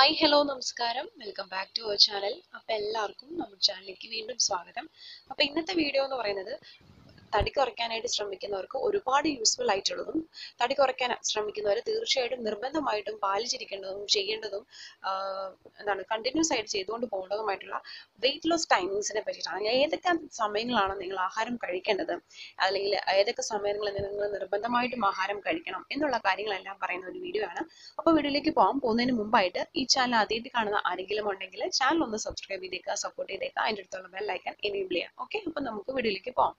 hi hello നമസ്കാരം welcome back to our channel അപ്പോൾ എല്ലാവർക്കും നമ്മുടെ ചാനലിലേക്ക് വീണ്ടും സ്വാഗതം അപ്പോൾ ഇന്നത്തെ വീഡിയോ എന്ന് പറയുന്നത് തടി കുറയ്ക്കാനായിട്ട് ശ്രമിക്കുന്നവർക്ക് ഒരുപാട് യൂസ്ഫുൾ ആയിട്ടുള്ളതും തടി കുറയ്ക്കാൻ ശ്രമിക്കുന്നവർ തീർച്ചയായിട്ടും നിർബന്ധമായിട്ടും പാലിച്ചിരിക്കേണ്ടതും ചെയ്യേണ്ടതും ആഹ് എന്താണ് കണ്ടിന്യൂസ് ആയിട്ട് ചെയ്തുകൊണ്ട് പോകേണ്ടതുമായിട്ടുള്ള വെയിറ്റ് ലോസ് ടൈമിങ്സിനെ പറ്റിയിട്ടാണ് ഏതൊക്കെ സമയങ്ങളാണ് നിങ്ങൾ ആഹാരം കഴിക്കേണ്ടത് അല്ലെങ്കിൽ ഏതൊക്കെ സമയങ്ങളിൽ നിങ്ങൾ നിർബന്ധമായിട്ടും ആഹാരം കഴിക്കണം എന്നുള്ള കാര്യങ്ങളെല്ലാം പറയുന്ന ഒരു വീഡിയോ ആണ് അപ്പോൾ വീഡിയോയിലേക്ക് പോകാൻ പോകുന്നതിന് മുമ്പായിട്ട് ഈ ചാനൽ ആദ്യമായിട്ട് കാണുന്ന ആരെങ്കിലും ഉണ്ടെങ്കിൽ ചാനൽ ഒന്ന് സബ്സ്ക്രൈബ് ചെയ്തേക്കുക സപ്പോർട്ട് ചെയ്തേക്കുക അതിൻ്റെ അടുത്തുള്ള ബെൽ ഐക്കൺ എനേബിൾ ചെയ്യാം ഓക്കെ അപ്പോൾ നമുക്ക് വീഡിയോയിലേക്ക് പോകാം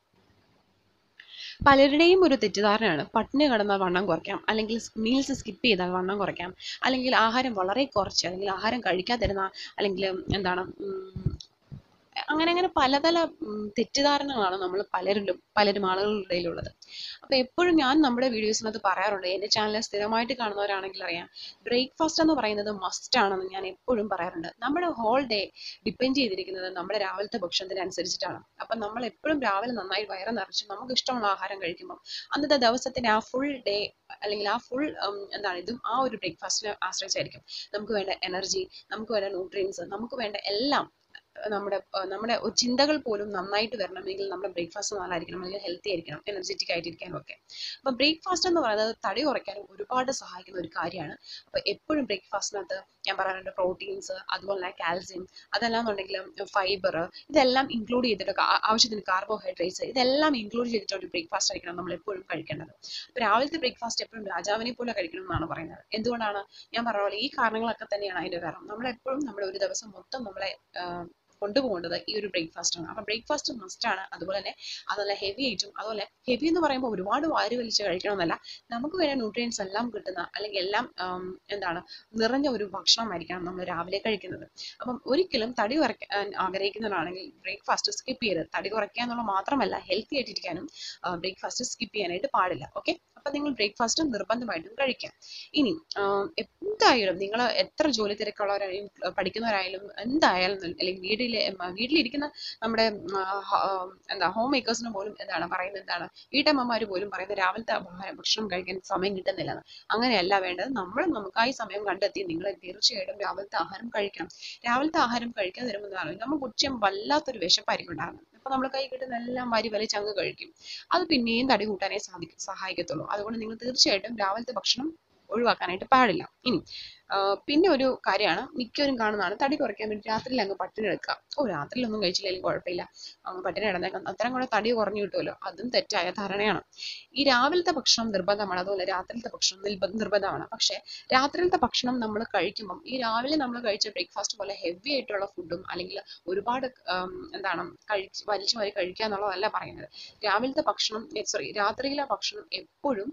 പലരുടെയും ഒരു തെറ്റിദ്ധാരണയാണ് പട്ടിണി കിടന്നാൽ വണ്ണം കുറയ്ക്കാം അല്ലെങ്കിൽ മീൽസ് സ്കിപ്പ് ചെയ്താൽ വണ്ണം കുറയ്ക്കാം അല്ലെങ്കിൽ ആഹാരം വളരെ കുറച്ച് അല്ലെങ്കിൽ ആഹാരം കഴിക്കാതിരുന്നാൽ അല്ലെങ്കിൽ എന്താണ് ഉം, അങ്ങനെ അങ്ങനെ പലതല ഉം, തെറ്റിദ്ധാരണകളാണ് നമ്മൾ പലരിലും പലരും ആളുകളുടെ ഇടയിലുള്ളത് അപ്പോൾ എപ്പോഴും ഞാൻ നമ്മുടെ വീഡിയോസിനകത്ത് പറയാറുണ്ട് എൻ്റെ ചാനൽ സ്ഥിരമായിട്ട് കാണുന്നവരാണെങ്കിൽ അറിയാം ബ്രേക്ക്ഫാസ്റ്റ് എന്ന് പറയുന്നത് മസ്റ്റ് ആണെന്ന് ഞാൻ എപ്പോഴും പറയാറുണ്ട് നമ്മുടെ ഹോൾ ഡേ ഡിപ്പെൻഡ് ചെയ്തിരിക്കുന്നത് നമ്മുടെ രാവിലത്തെ ഭക്ഷണത്തിനനുസരിച്ചിട്ടാണ് അപ്പം നമ്മൾ എപ്പോഴും രാവിലെ നന്നായി വയറ് നിറച്ച് നമുക്ക് ഇഷ്ടമുള്ള ആഹാരം കഴിക്കുമ്പോൾ അന്നത്തെ ദിവസത്തിന്റെ ആ ഫുൾ ഡേ അല്ലെങ്കിൽ ആ ഫുൾ എന്താണ് ഇതും ആ ഒരു ബ്രേക്ക്ഫാസ്റ്റിനെ ആശ്രയിച്ചായിരിക്കും നമുക്ക് വേണ്ട എനർജി നമുക്ക് വേണ്ട ന്യൂട്രിയൻസ് നമുക്ക് വേണ്ട എല്ലാം നമ്മുടെ അഹ് നമ്മുടെ ഒരു ചിന്തകൾ പോലും നന്നായിട്ട് വരണമെങ്കിൽ നമ്മുടെ ബ്രേക്ക്ഫാസ്റ്റ് നല്ലതായിരിക്കണം അല്ലെങ്കിൽ ഹെൽത്തി ആയിരിക്കണം എനർജറ്റിക് ആയിട്ടിരിക്കാനും ഒക്കെ അപ്പം ബ്രേക്ക്ഫാസ്റ്റ് എന്ന് പറയുന്നത് തടി കുറയ്ക്കാനും ഒരുപാട് സഹായിക്കുന്ന ഒരു കാര്യമാണ് അപ്പോൾ എപ്പോഴും ബ്രേക്ക്ഫാസ്റ്റിനകത്ത് ഞാൻ പറയാറുണ്ട് പ്രോട്ടീൻസ് അതുപോലെ തന്നെ കാൽസ്യം അതല്ലാന്നുണ്ടെങ്കിൽ ഫൈബർ ഇതെല്ലാം ഇൻക്ലൂഡ് ചെയ്തിട്ട് ആ- ആവശ്യത്തിന് കാർബോഹൈഡ്രേറ്റ്സ് ഇതെല്ലാം ഇൻക്ലൂഡ് ചെയ്തിട്ട് ഒരു ബ്രേക്ക്ഫാസ്റ്റ് ആയിരിക്കണം നമ്മൾ എപ്പോഴും കഴിക്കേണ്ടത് അപ്പോൾ രാവിലത്തെ ബ്രേക്ക്ഫാസ്റ്റ് എപ്പോഴും രാജാവിനെ പോലെ കഴിക്കണം എന്നാണ് പറയുന്നത് എന്തുകൊണ്ടാണ് ഞാൻ പറഞ്ഞ പോലെ ഈ കാരണങ്ങളൊക്കെ തന്നെയാണ് അതിന്റെ കാരണം നമ്മളെപ്പോഴും നമ്മുടെ ഒരു ദിവസം മൊത്തം നമ്മളെ ആഹ് കൊണ്ടുപോകേണ്ടത് ഈ ഒരു ബ്രേക്ക്ഫാസ്റ്റ് ആണ് അപ്പൊ ബ്രേക്ക്ഫാസ്റ്റ് മസ്റ്റ് ആണ് അതുപോലെ തന്നെ അതല്ല ഹെവി ആയിട്ടും അതുപോലെ ഹെവി എന്ന് പറയുമ്പോൾ ഒരുപാട് വാരി വലിച്ച് കഴിക്കണമെന്നല്ല നമുക്ക് വേണ്ട ന്യൂട്രിയൻസ് എല്ലാം കിട്ടുന്ന അല്ലെങ്കിൽ എല്ലാം ആം, എന്താണ് നിറഞ്ഞ ഒരു ഭക്ഷണമായിരിക്കണം നമ്മൾ രാവിലെ കഴിക്കുന്നത് അപ്പം ഒരിക്കലും തടി കുറയ്ക്കാൻ ആഗ്രഹിക്കുന്നവരാണെങ്കിൽ ബ്രേക്ക്ഫാസ്റ്റ് സ്കിപ്പ് ചെയ്യരുത് തടി കുറയ്ക്കുക എന്നുള്ള മാത്രമല്ല ഹെൽത്തി ആയിട്ടിരിക്കാനും ബ്രേക്ക്ഫാസ്റ്റ് സ്കിപ്പ് ചെയ്യാനായിട്ട് പാടില്ല ഓക്കെ അപ്പൊ നിങ്ങൾ ബ്രേക്ക്ഫാസ്റ്റ് നിർബന്ധമായിട്ടും കഴിക്കാം ഇനി ആം, എന്തായാലും നിങ്ങൾ എത്ര ജോലി തിരക്കുള്ളവരായാലും അഹ് പഠിക്കുന്നവരായാലും എന്തായാലും അല്ലെങ്കിൽ വീട്ടിലെ ഉം, വീട്ടിലിരിക്കുന്ന നമ്മുടെ ഉം, ആ, ഹ- ആ, എന്താ ഹോം മേക്കേഴ്സിന് പോലും എന്താണ് പറയുന്നത് എന്താണ് വീട്ടമ്മമാർ പോലും പറയുന്നത് രാവിലത്തെ ആഹാരം ഭക്ഷണം കഴിക്കാൻ സമയം കിട്ടുന്നില്ലെന്ന് അങ്ങനെയല്ല വേണ്ടത് നമ്മൾ നമുക്കായി സമയം കണ്ടെത്തി നിങ്ങൾ തീർച്ചയായിട്ടും രാവിലത്തെ ആഹാരം കഴിക്കണം രാവിലത്തെ ആഹാരം കഴിക്കാൻ വരുമ്പോഴാണ് നമുക്ക് ഉച്ചയും വല്ലാത്തൊരു വിശപ്പായിരിക്കും ഉണ്ടാകുന്നത് അപ്പൊ നമ്മൾ കൈ കിട്ടുന്ന എല്ലാം വാരി വലിച്ച് അങ്ങ് കഴിക്കും അത് പിന്നെയും തടി കൂട്ടാനേ സാധിക്കും സഹായിക്കത്തുള്ളൂ അതുകൊണ്ട് നിങ്ങൾ തീർച്ചയായിട്ടും രാവിലത്തെ ഭക്ഷണം ഒഴിവാക്കാനായിട്ട് പാടില്ല ഇനി ആ, പിന്നെ ഒരു കാര്യമാണ് മിക്കവരും കാണുന്നതാണ് തടി കുറയ്ക്കാൻ വേണ്ടി രാത്രിയിൽ അങ്ങ് പട്ടിണി എടുക്കുക ഓ രാത്രിയിലൊന്നും കഴിച്ചില്ലെങ്കിലും കുഴപ്പമില്ല അങ്ങ് പട്ടിണി കിടന്നേക്കാം അത്രയും കൂടെ തടി കുറഞ്ഞു കിട്ടുമല്ലോ അതും തെറ്റായ ധാരണയാണ് ഈ രാവിലത്തെ ഭക്ഷണം നിർബന്ധമാണ് അതുപോലെ രാത്രിയിലത്തെ ഭക്ഷണം നിർബ- നിർബന്ധമാണ് പക്ഷേ രാത്രിയിലത്തെ ഭക്ഷണം നമ്മൾ കഴിക്കുമ്പം ഈ രാവിലെ നമ്മൾ കഴിച്ച ബ്രേക്ക്ഫാസ്റ്റ് പോലെ ഹെവി ആയിട്ടുള്ള ഫുഡും അല്ലെങ്കിൽ ഒരുപാട് ആം, എന്താണ് കഴിച്ച് വലിച്ചു വാരി കഴിക്കുക എന്നുള്ളതല്ല പറയുന്നത് രാവിലത്തെ ഭക്ഷണം സോറി രാത്രിയിലെ ഭക്ഷണം എപ്പോഴും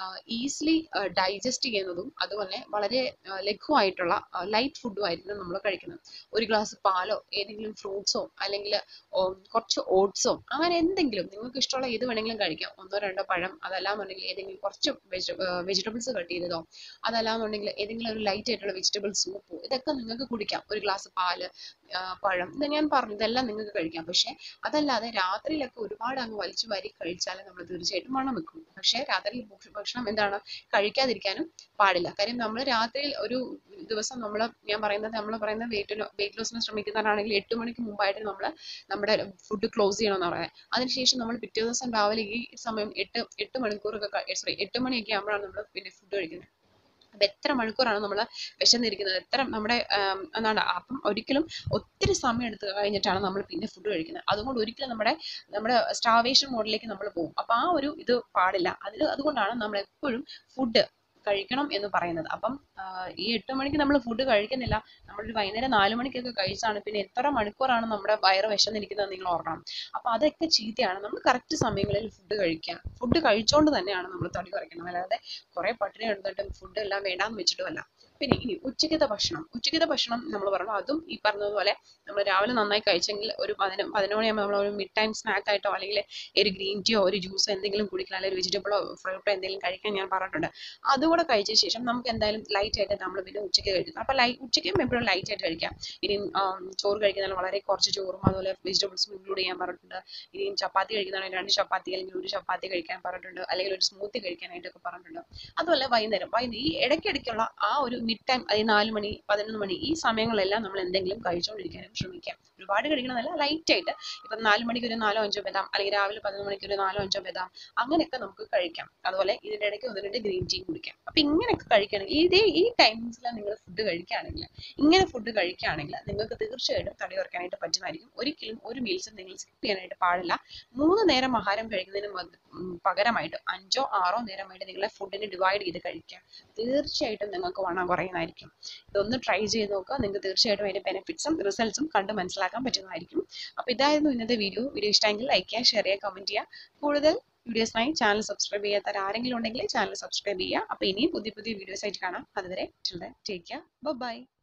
ഈസിലി ഡൈജസ്റ്റ് ചെയ്യുന്നതും അതുപോലെ വളരെ ആ, ലഘുവായിട്ടുള്ള ലൈറ്റ് ഫുഡും ആയിരിക്കണം നമ്മൾ കഴിക്കുന്നത് ഒരു ഗ്ലാസ് പാലോ ഏതെങ്കിലും ഫ്രൂട്ട്സോ അല്ലെങ്കിൽ കുറച്ച് ഓട്സോ അങ്ങനെ എന്തെങ്കിലും നിങ്ങൾക്ക് ഇഷ്ടമുള്ള ഏത് വേണമെങ്കിലും കഴിക്കാം ഒന്നോ രണ്ടോ പഴം അതല്ലാന്നുണ്ടെങ്കിൽ ഏതെങ്കിലും കുറച്ച് വെജിറ്റബിൾസ് കട്ട് ചെയ്തതോ അതല്ലാന്നുണ്ടെങ്കിൽ ഏതെങ്കിലും ഒരു ലൈറ്റ് ആയിട്ടുള്ള വെജിറ്റബിൾ സൂപ്പോ ഇതൊക്കെ നിങ്ങൾക്ക് കുടിക്കാം ഒരു ഗ്ലാസ് പാല് ആ, പഴം ഇത് ഞാൻ പറഞ്ഞു ഇതെല്ലാം നിങ്ങൾക്ക് കഴിക്കാം പക്ഷെ അതല്ലാതെ രാത്രിയിലൊക്കെ ഒരുപാട് അങ്ങ് വലിച്ചു വാരി കഴിച്ചാൽ നമ്മൾ തീർച്ചയായിട്ടും മണം വെക്കും പക്ഷെ രാത്രിയിൽ ഭക്ഷ- ഭക്ഷണം എന്താണ് കഴിക്കാതിരിക്കാനും പാടില്ല കാര്യം നമ്മൾ രാത്രിയിൽ ഒരു ദിവസം നമ്മൾ ഞാൻ പറയുന്നത് നമ്മൾ പറയുന്ന വെയിറ്റ് വെയിറ്റ് ലോസിന് ശ്രമിക്കുന്നവരാണെങ്കിൽ എട്ട് മണിക്ക് മുമ്പായിട്ട് നമ്മൾ നമ്മുടെ ഫുഡ് ക്ലോസ് ചെയ്യണമെന്ന് പറയാം അതിനുശേഷം നമ്മൾ പിറ്റേ ദിവസം രാവിലെ ഈ സമയം എട്ട് എട്ട് മണിക്കൂറൊക്കെ സോറി എട്ട് മണിയൊക്കെ ആകുമ്പോഴാണ് നമ്മൾ പിന്നെ ഫുഡ് കഴിക്കുന്നത് അപ്പൊ എത്ര മണിക്കൂറാണ് നമ്മൾ വിശന്നിരിക്കുന്നത് എത്ര നമ്മുടെ ആം, എന്താണ് അപ്പം ഒരിക്കലും ഒത്തിരി സമയം എടുത്ത് കഴിഞ്ഞിട്ടാണ് നമ്മൾ പിന്നെ ഫുഡ് കഴിക്കുന്നത് അതുകൊണ്ട് ഒരിക്കലും നമ്മുടെ നമ്മുടെ സ്റ്റാവേഷൻ മോഡിലേക്ക് നമ്മൾ പോകും അപ്പൊ ആ ഒരു ഇത് പാടില്ല അതിൽ അതുകൊണ്ടാണ് നമ്മൾ എപ്പോഴും ഫുഡ് കഴിക്കണം എന്ന് പറയുന്നത് അപ്പം ആ, ഈ എട്ട് മണിക്ക് നമ്മൾ ഫുഡ് കഴിക്കുന്നില്ല നമ്മളൊരു വൈകുന്നേരം നാല് മണിക്കൊക്കെ കഴിച്ചാണ് പിന്നെ എത്ര മണിക്കൂറാണ് നമ്മുടെ വയറ് വിശന്നിരിക്കുന്നത് നിങ്ങൾ ഓർക്കണം അപ്പൊ അതൊക്കെ ചീത്തയാണ് നമ്മൾ കറക്റ്റ് സമയങ്ങളിൽ ഫുഡ് കഴിക്കുക ഫുഡ് കഴിച്ചുകൊണ്ട് തന്നെയാണ് നമ്മൾ തടി കുറയ്ക്കണം അല്ലാതെ കുറെ പട്ടിണി എടുത്തിട്ടും ഫുഡ് എല്ലാം വേണ്ടാന്ന് വെച്ചിട്ടുമല്ല പിന്നെ ഇനി ഉച്ചക്കത്തെ ഭക്ഷണം ഉച്ചക്കത്തെ ഭക്ഷണം നമ്മൾ പറഞ്ഞു അതും ഈ പറഞ്ഞതുപോലെ നമ്മൾ രാവിലെ നന്നായി കഴിച്ചെങ്കിൽ ഒരു പതിന പതിനൊന്ന് മണിയാകുമ്പോൾ നമ്മൾ ഒരു മിഡ് ടൈം സ്നാക്ക് ആയിട്ടോ അല്ലെങ്കിൽ ഒരു ഗ്രീൻ ടീയോ ഒരു ജ്യൂസോ എന്തെങ്കിലും കുടിക്കണം അല്ലെങ്കിൽ ഒരു വെജിറ്റബിളോ ഫ്രൂട്ടോ എന്തെങ്കിലും കഴിക്കാൻ ഞാൻ പറഞ്ഞിട്ടുണ്ട് അതുകൂടെ കഴിച്ച ശേഷം നമുക്ക് എന്തായാലും ലൈറ്റ് ആയിട്ട് നമ്മൾ പിന്നെ ഉച്ചയ്ക്ക് കഴിക്കുന്നത് അപ്പോൾ ലൈ ഉച്ചയ്ക്കും എപ്പോഴും ലൈറ്റ് ആയിട്ട് കഴിക്കാം ഇനിയും ആം, ചോറ് കഴിക്കുന്നതിന് വളരെ കുറച്ച് ചോറും അതുപോലെ വെജിറ്റബിൾസും ഇൻക്ലൂഡ് ചെയ്യാൻ പറഞ്ഞിട്ടുണ്ട് ഇനിയും ചപ്പാത്തി കഴിക്കുന്നതാണെങ്കിൽ രണ്ട് ചപ്പാത്തി അല്ലെങ്കിൽ ഒരു ചപ്പാത്തി കഴിക്കാൻ പറഞ്ഞിട്ടുണ്ട് അല്ലെങ്കിൽ ഒരു സ്മൂത്തി കഴിക്കാനായിട്ടൊക്കെ പറഞ്ഞിട്ടുണ്ട് അതുമല്ല വൈകുന്നേരം വൈകുന്നേരം ഈ ഇടയ്ക്കിടയ്ക്കുള്ള ആ ഒരു മിഡ് ടൈം അതായത് നാല് മണി പതിനൊന്ന് മണി ഈ സമയങ്ങളെല്ലാം നമ്മൾ എന്തെങ്കിലും കഴിച്ചുകൊണ്ടിരിക്കാനും ശ്രമിക്കാം ഒരുപാട് കഴിക്കണമെന്നല്ല ലൈറ്റ് ആയിട്ട് ഇപ്പം നാല് മണിക്ക് ഒരു നാലോ അഞ്ചോ ബദാം അല്ലെങ്കിൽ രാവിലെ പതിനൊന്ന് മണിക്ക് ഒരു നാലോ അഞ്ചോ ബദാം അങ്ങനെയൊക്കെ നമുക്ക് കഴിക്കാം അതുപോലെ ഇതിൻ്റെ ഇടയ്ക്ക് ഒന്ന് രണ്ട് ഗ്രീൻ ടീ കുടിക്കാം അപ്പം ഇങ്ങനെയൊക്കെ കഴിക്കുകയാണെങ്കിൽ ഇതേ ഈ ടൈമിങ്സിലാണ് നിങ്ങൾ ഫുഡ് കഴിക്കുകയാണെങ്കിൽ ഇങ്ങനെ ഫുഡ് കഴിക്കുകയാണെങ്കിൽ നിങ്ങൾക്ക് തീർച്ചയായിട്ടും തടി കുറയ്ക്കാനായിട്ട് പറ്റുന്നതായിരിക്കും ഒരിക്കലും ഒരു മീൽസും നിങ്ങൾ സ്കിപ്പ് ചെയ്യാനായിട്ട് പാടില്ല മൂന്ന് നേരം ആഹാരം കഴിക്കുന്നതിന് മത്- ഉം പകരമായിട്ട് അഞ്ചോ ആറോ നേരമായിട്ട് നിങ്ങളെ ഫുഡിനെ ഡിവൈഡ് ചെയ്ത് കഴിക്കുക തീർച്ചയായിട്ടും നിങ്ങൾക്ക് വണ്ണം കുറയുന്നതായിരിക്കും ഇതൊന്ന് ട്രൈ ചെയ്ത് നോക്കുക നിങ്ങൾക്ക് തീർച്ചയായിട്ടും അതിന്റെ ബെനിഫിറ്റ്സും റിസൾട്ട്സും കണ്ട് മനസ്സിലാക്കാൻ പറ്റുന്നതായിരിക്കും അപ്പോൾ ഇതായിരുന്നു ഇന്നത്തെ വീഡിയോ വീഡിയോ ഇഷ്ടമെങ്കിൽ ലൈക്ക് ചെയ്യുക ഷെയർ ചെയ്യുക കമന്റ് ചെയ്യുക കൂടുതൽ വീഡിയോസിനായി ചാനൽ സബ്സ്ക്രൈബ് ചെയ്യാത്ത ആരെങ്കിലും ഉണ്ടെങ്കിൽ ചാനൽ സബ്സ്ക്രൈബ് ചെയ്യുക അപ്പോൾ ഇനിയും പുതിയ പുതിയ വീഡിയോസ് ആയിട്ട് കാണാം അതുവരെ ടേക്ക് കെയർ ബൈ